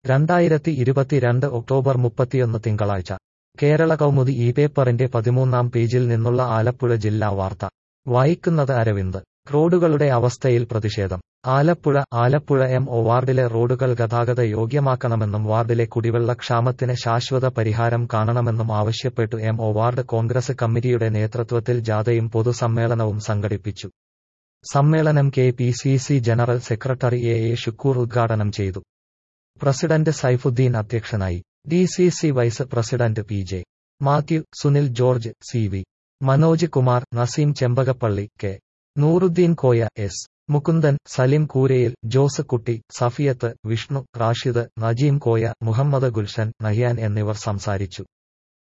രണ്ടായിരത്തി ഇരുപത്തിരണ്ട് ഒക്ടോബർ മുപ്പത്തിയൊന്ന് തിങ്കളാഴ്ച കേരള കൗമുദി ഈ പേപ്പറിന്റെ പതിമൂന്നാം പേജിൽ നിന്നുള്ള ആലപ്പുഴ ജില്ലാ വാർത്ത വായിക്കുന്നത് അരവിന്ദ് റോഡുകളുടെ അവസ്ഥയിൽ പ്രതിഷേധം ആലപ്പുഴ ആലപ്പുഴ എം ഒ വാർഡിലെ റോഡുകൾ ഗതാഗത യോഗ്യമാക്കണമെന്നും വാർഡിലെ കുടിവെള്ള ക്ഷാമത്തിന് ശാശ്വത പരിഹാരം കാണണമെന്നും ആവശ്യപ്പെട്ടു എം ഒ വാർഡ് കോൺഗ്രസ് കമ്മിറ്റിയുടെ നേതൃത്വത്തിൽ ജാഥയും പൊതുസമ്മേളനവും സംഘടിപ്പിച്ചു സമ്മേളനം K P C C general secretary A A Shukkur ഉദ്ഘാടനം ചെയ്തു പ്രസിഡന്റ് സൈഫുദ്ദീൻ അധ്യക്ഷനായി D C C vice president P J Mathew Sunil George C V Manoj Kumar Naseem Chempakappally K Nooruddeen Koya S Mukundan Salim Koorayil Jose Kutty Safiyath Vishnu Rashid Najeem Koya Muhammad Gulshan Nahiyan എന്നിവർ സംസാരിച്ചു